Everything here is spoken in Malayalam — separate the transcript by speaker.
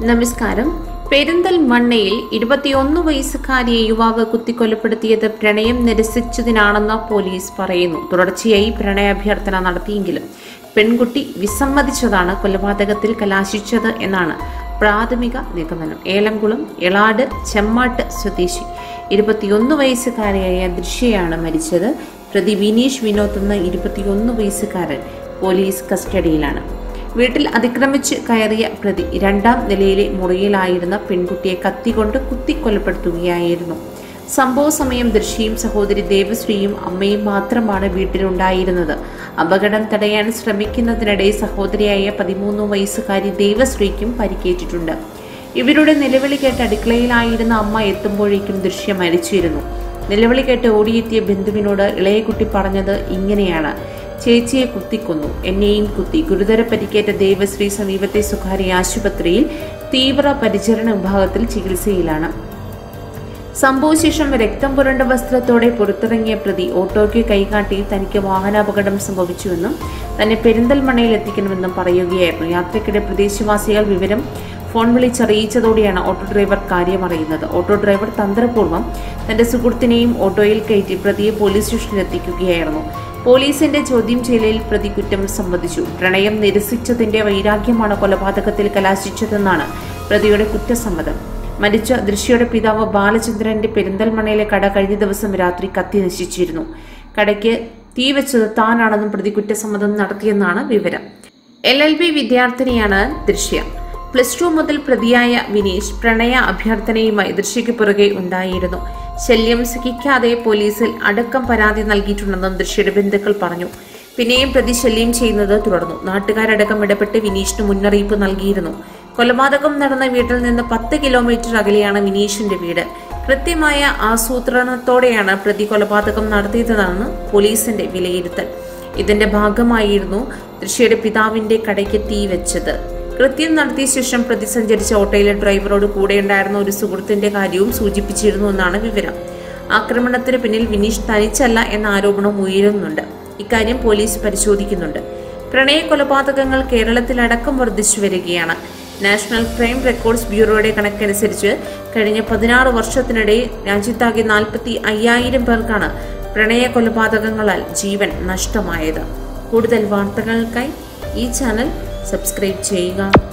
Speaker 1: നമസ്കാരം പെരിന്തൽമണ്ണയിൽ ഇരുപത്തിയൊന്ന് വയസ്സുകാരിയെ യുവാവ് കുത്തിക്കൊലപ്പെടുത്തിയത് പ്രണയം നിരസിച്ചതിനാണെന്ന് പോലീസ് പറയുന്നു തുടർച്ചയായി പ്രണയാഭ്യർത്ഥന നടത്തിയെങ്കിലും പെൺകുട്ടി വിസമ്മതിച്ചതാണ് കൊലപാതകത്തിൽ കലാശിച്ചത് എന്നാണ് പ്രാഥമിക നിഗമനം ഏലംകുളം എളാട് ചെമ്മാട്ട് സ്വദേശി ഇരുപത്തിയൊന്ന് വയസ്സുകാരിയായ ദൃശ്യയാണ് മരിച്ചത് പ്രതി വിനീഷ് വിനോദ് എന്ന ഇരുപത്തിയൊന്ന് വയസ്സുകാരൻ പോലീസ് കസ്റ്റഡിയിലാണ് വീട്ടിൽ അതിക്രമിച്ച് കയറിയ പ്രതി രണ്ടാം നിലയിലെ മുറിയിലായിരുന്ന പെൺകുട്ടിയെ കത്തികൊണ്ട് കുത്തിക്കൊലപ്പെടുത്തുകയായിരുന്നു സംഭവ സമയം ദൃശ്യയും സഹോദരി ദേവശ്രീയും അമ്മയും മാത്രമാണ് വീട്ടിലുണ്ടായിരുന്നത് അപകടം തടയാൻ ശ്രമിക്കുന്നതിനിടെ സഹോദരിയായ പതിമൂന്ന് വയസ്സുകാരി ദേവശ്രീക്കും പരിക്കേറ്റിട്ടുണ്ട് ഇവരുടെ നിലവിളി കേട്ട് അടുക്കളയിലായിരുന്ന അമ്മ എത്തുമ്പോഴേക്കും ദൃശ്യം മരിച്ചിരുന്നു നിലവിളി കേട്ട് ഓടിയെത്തിയ ബന്ധുവിനോട് ഇളയകുട്ടി പറഞ്ഞത് ഇങ്ങനെയാണ് ചേച്ചിയെ കുത്തിക്കൊന്നു എന്നെയും കുത്തി ഗുരുതര പരിക്കേറ്റ ദേവശ്രീ സമീപത്തെ സ്വകാര്യ ആശുപത്രിയിൽ തീവ്ര പരിചരണ വിഭാഗത്തിൽ ചികിത്സയിലാണ് സംഭവശേഷം രക്തം പുരണ്ട വസ്ത്രത്തോടെ പുറത്തിറങ്ങിയ പ്രതി ഓട്ടോയ്ക്ക് കൈകാട്ടി തനിക്ക് വാഹനാപകടം സംഭവിച്ചുവെന്നും തന്നെ പെരിന്തൽമണ്ണയിൽ എത്തിക്കണമെന്നും പറയുകയായിരുന്നു യാത്രയ്ക്കിടെ പ്രദേശവാസികൾ വിവരം ഫോൺ വിളിച്ചറിയിച്ചതോടെയാണ് ഓട്ടോ ഡ്രൈവർ കാര്യമറിയുന്നത് ഓട്ടോ ഡ്രൈവർ തന്ത്രപൂർവ്വം തന്റെ സുഹൃത്തിനെയും ഓട്ടോയിൽ കയറ്റി പ്രതിയെ പോലീസ് സ്റ്റേഷനിൽ എത്തിക്കുകയായിരുന്നു പോലീസിന്റെ ചോദ്യം ചെയ്യലിൽ പ്രതി കുറ്റം സമ്മതിച്ചു പ്രണയം നിരസിച്ചതിന്റെ വൈരാഗ്യമാണ് കൊലപാതകത്തിൽ കലാശിച്ചതെന്നാണ് പ്രതിയുടെ കുറ്റസമ്മതം മരിച്ച ദൃശ്യയുടെ പിതാവ് ബാലചന്ദ്രന്റെ പെരിന്തൽമണ്ണയിലെ കട കഴിഞ്ഞ ദിവസം രാത്രി കത്തി നശിച്ചിരുന്നു കടയ്ക്ക് തീ വെച്ചത് താനാണെന്നും പ്രതി കുറ്റസമ്മതം നടത്തിയെന്നാണ് വിവരം എൽ എൽ ബി വിദ്യാർത്ഥിനിയാണ് ദൃശ്യ പ്ലസ് ടു മുതൽ പ്രതിയായ വിനീഷ് പ്രണയ അഭ്യർത്ഥനയുമായി ദൃശ്യയ്ക്ക് പുറകെ ഉണ്ടായിരുന്നു ശല്യം സഹിക്കാതെ പോലീസിൽ അടക്കം പരാതി നൽകിയിട്ടുണ്ടെന്നും ദൃശ്യയുടെ ബന്ധുക്കൾ പറഞ്ഞു പിന്നെയും പ്രതി ശല്യം ചെയ്യുന്നത് തുടർന്നു നാട്ടുകാരടക്കം ഇടപെട്ട് വിനീഷിന് മുന്നറിയിപ്പ് നൽകിയിരുന്നു കൊലപാതകം നടന്ന വീട്ടിൽ നിന്ന് പത്ത് കിലോമീറ്റർ അകലെയാണ് വിനീഷിന്റെ വീട് കൃത്യമായ ആസൂത്രണത്തോടെയാണ് പ്രതി കൊലപാതകം നടത്തിയതെന്നാണ് പോലീസിന്റെ വിലയിരുത്തൽ ഇതിന്റെ ഭാഗമായിരുന്നു ദൃശ്യയുടെ പിതാവിന്റെ കടയ്ക്ക് തീ വെച്ചത് കൃത്യം നടത്തിയ ശേഷം പ്രതി സഞ്ചരിച്ച ഓട്ടോയിലെ ഡ്രൈവറോട് കൂടെയുണ്ടായിരുന്ന ഒരു സുഹൃത്തിന്റെ കാര്യവും സൂചിപ്പിച്ചിരുന്നു എന്നാണ് വിവരം ആക്രമണത്തിന് പിന്നിൽ വിനീഷ് തനിച്ചല്ല എന്ന ആരോപണം ഉയരുന്നുണ്ട് ഇക്കാര്യം പോലീസ് പരിശോധിക്കുന്നുണ്ട് പ്രണയ കൊലപാതകങ്ങൾ കേരളത്തിലടക്കം വർദ്ധിച്ചു വരികയാണ് നാഷണൽ ക്രൈം റെക്കോർഡ്സ് ബ്യൂറോയുടെ കണക്കനുസരിച്ച് കഴിഞ്ഞ പതിനാറ് വർഷത്തിനിടെ രാജ്യത്താകെ നാൽപ്പത്തി അയ്യായിരം പേർക്കാണ് പ്രണയ കൊലപാതകങ്ങളാൽ ജീവൻ നഷ്ടമായത് കൂടുതൽ വാർത്തകൾക്കായി ഈ ചാനൽ സബ്സ്ക്രൈബ് ചെയ്യുക